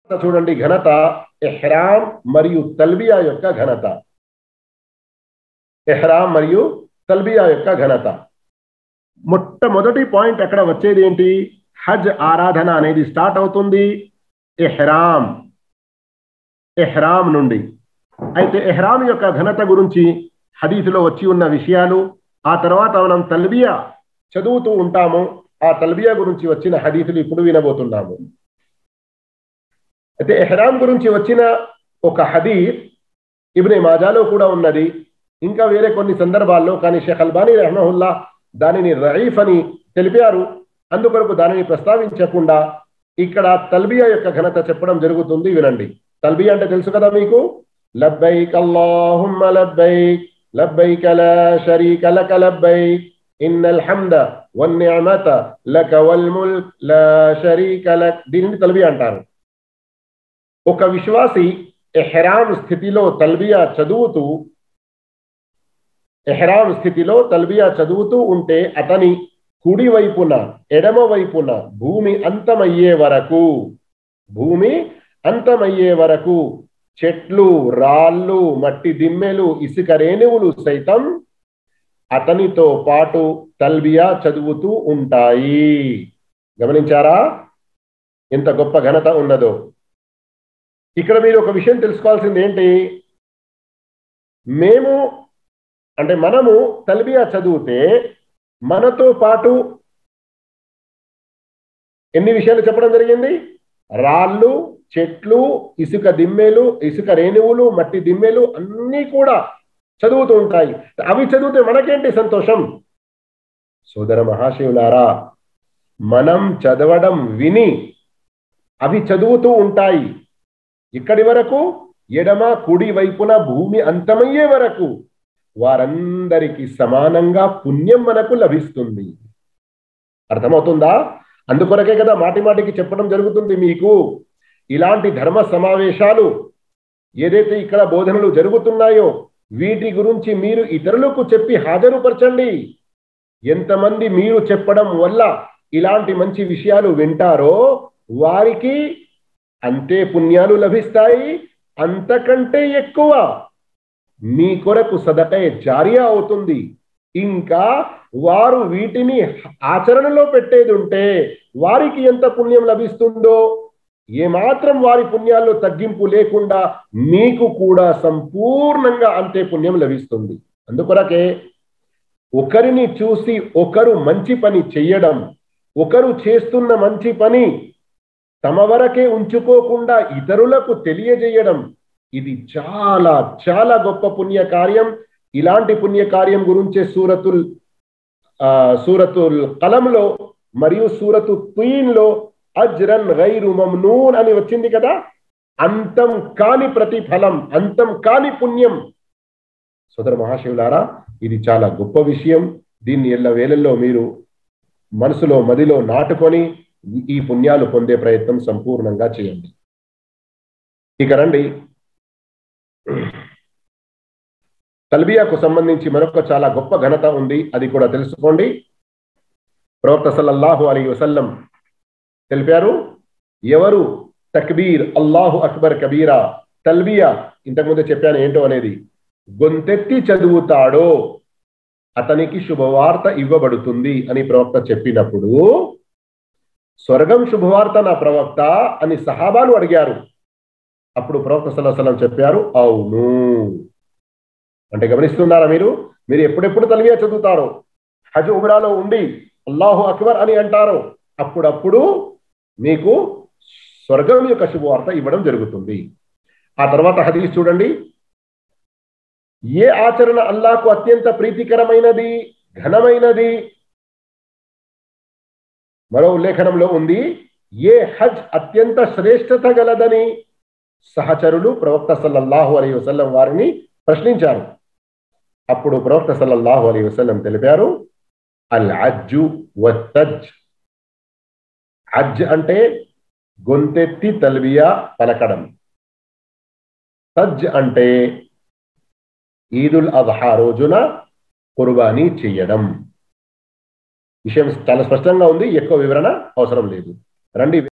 చూడండి ఘనత ఎహ్రామ్ మరియు తల్బియా యొక్క ఘనత ఎహ్రామ్ మరియు తల్బియా యొక్క ఘనత మొట్టమొదటి పాయింట్ అక్కడ వచ్చేది ఏంటి హజ్ ఆరాధన అనేది స్టార్ట్ అవుతుంది ఎహ్రామ్ ఎహ్రామ్ నుండి అయితే ఎహ్రామ్ యొక్క ఘనత గురించి హదీసులో వచ్చి ఉన్న విషయాలు ఆ తర్వాత మనం తల్బియా చదువుతూ ఉంటాము ఆ తల్బియా గురించి వచ్చిన హదీసులు ఇప్పుడు వినబోతున్నాము అయితే ఎహ్రామ్ గురించి వచ్చిన ఒక హదీస్ ఇబ్నే మాజాలో కూడా ఉన్నది ఇంకా వేరే కొన్ని సందర్భాల్లో కానీ షేఖ్ అల్బానీ రహమహుల్లా దానిని రయీఫ్ అని తెలిపారు అందుకొరకు దానిని ప్రస్తావించకుండా ఇక్కడ తల్బియా యొక్క ఘనత చెప్పడం జరుగుతుంది వినండి తల్బియా అంటే తెలుసు కదా మీకు లబ్బైక్ అల్లాహుమ్మ లబ్బైక్ లబ్బైక లా షరీక లక లబ్బైక్ ఇన్నల్ హమ్ద వన్నిఅమత లక వల్ ముల్క్ లా షరీక లక్ దీనిని తల్బియా అంటారు ఒక విశ్వాసి ఎహ్రామ్ స్థితిలో తల్బియా చదువుతూ ఎహ్రామ్ స్థితిలో తల్బియా చదువుతూ ఉంటే అతని కుడి వైపున ఎడమ వైపున భూమి అంతమయ్యే వరకు భూమి అంతమయ్యే వరకు చెట్లు రాళ్ళు మట్టి దిమ్మెలు ఇసుక రేణువులు సైతం అతనితో పాటు తల్బియా చదువుతూ ఉంటాయి గమనించారా ఎంత గొప్ప ఘనత ఉన్నదో ఇక్కడ మీరు ఒక విషయం తెలుసుకోవాల్సింది ఏంటి మేము అంటే మనము తల్బియా చదివితే మనతో పాటు ఎన్ని విషయాలు చెప్పడం జరిగింది రాళ్ళు చెట్లు ఇసుక దిమ్మెలు ఇసుక రేణువులు మట్టి దిమ్మెలు అన్నీ కూడా చదువుతూ ఉంటాయి అవి చదివితే మనకేంటి సంతోషం సోదర మహాశివులారా మనం చదవడం విని అవి చదువుతూ ఉంటాయి ఇక్కడి వరకు ఎడమ కుడి వైపున భూమి అంతమయ్యే వరకు వారందరికీ సమానంగా పుణ్యం మనకు లభిస్తుంది అర్థమవుతుందా అందుకొరకే కదా మాటి మాటికి చెప్పడం జరుగుతుంది మీకు ఇలాంటి ధర్మ సమావేశాలు ఏదైతే ఇక్కడ బోధనలు జరుగుతున్నాయో వీటి గురించి మీరు ఇతరులకు చెప్పి హాజరుపరచండి ఎంతమంది మీరు చెప్పడం వల్ల ఇలాంటి మంచి విషయాలు వింటారో వారికి అంతే పుణ్యాలు లభిస్తాయి అంతకంటే ఎక్కువ మీ కొరకు సదకే జారియా అవుతుంది ఇంకా వారు వీటిని ఆచరణలో పెట్టేది ఉంటే వారికి ఎంత పుణ్యం లభిస్తుందో ఏమాత్రం వారి పుణ్యాల్లో తగ్గింపు లేకుండా మీకు కూడా సంపూర్ణంగా అంతే పుణ్యం లభిస్తుంది అందుకొరకే ఒకరిని చూసి ఒకరు మంచి పని చెయ్యడం ఒకరు చేస్తున్న మంచి పని తమ వరకే ఉంచుకోకుండా ఇతరులకు తెలియజేయడం ఇది చాలా చాలా గొప్ప పుణ్య కార్యం ఇలాంటి పుణ్య కార్యం గురించే సూరతుల్ సూరతుల్ కలంలో మరియు సూరతు లో అజ్రన్ గైరు మమ్నూన్ అని వచ్చింది కదా అంతం కాని ప్రతిఫలం అంతం కాని పుణ్యం సోదర మహాశివులారా ఇది చాలా గొప్ప విషయం దీన్ని ఎల్ల వేళల్లో మీరు మనసులో మదిలో నాటుకొని ఈ పుణ్యాలు పొందే ప్రయత్నం సంపూర్ణంగా చేయండి ఇక రండి తల్బియాకు సంబంధించి మరొక చాలా గొప్ప ఘనత ఉంది అది కూడా తెలుసుకోండి ప్రవక్త సల్లల్లాహు అలీ వసల్లం తెలిపారు ఎవరు తక్బీర్ అల్లాహు అక్బర్ కబీరా తల్బియా ఇంతకుముందే చెప్పాను ఏంటో అనేది గొంతెత్తి చదువుతాడో అతనికి శుభవార్త ఇవ్వబడుతుంది అని ప్రవక్త చెప్పినప్పుడు స్వర్గం శుభవార్త నా ప్రవక్త అని సహాబాలు అడిగారు అప్పుడు ప్రవక్త సల్లాహం చెప్పారు అవును అంటే గమనిస్తున్నారా మీరు మీరు ఎప్పుడెప్పుడు తల్వియా చదువుతారో హజ్ ఉమ్రాలో ఉండి అల్లాహు అక్బర్ అని అంటారో అప్పుడప్పుడు మీకు స్వర్గం యొక్క శుభవార్త ఇవ్వడం జరుగుతుంది ఆ తర్వాత హదీస్ చూడండి ఏ ఆచరణ అల్లాకు అత్యంత ప్రీతికరమైనది ఘనమైనది మరో ఉల్లేఖనంలో ఉంది ఏ హజ్ అత్యంత శ్రేష్టత గలదని సహచరులు ప్రవక్త సల్లల్లాహు అలీ వసల్లం వారిని ప్రశ్నించారు అప్పుడు ప్రవక్త సల్లల్లాహు అలీ వసల్లం తెలిపారు అల్ అజ్జు వజ్ అజ్ అంటే గొంతెత్తి తల్వియా పలకడం సజ్ అంటే ఈదుల్ అద్హా రోజున కుర్బానీ చెయ్యడం విషయం చాలా స్పష్టంగా ఉంది ఎక్కువ వివరణ అవసరం లేదు రండి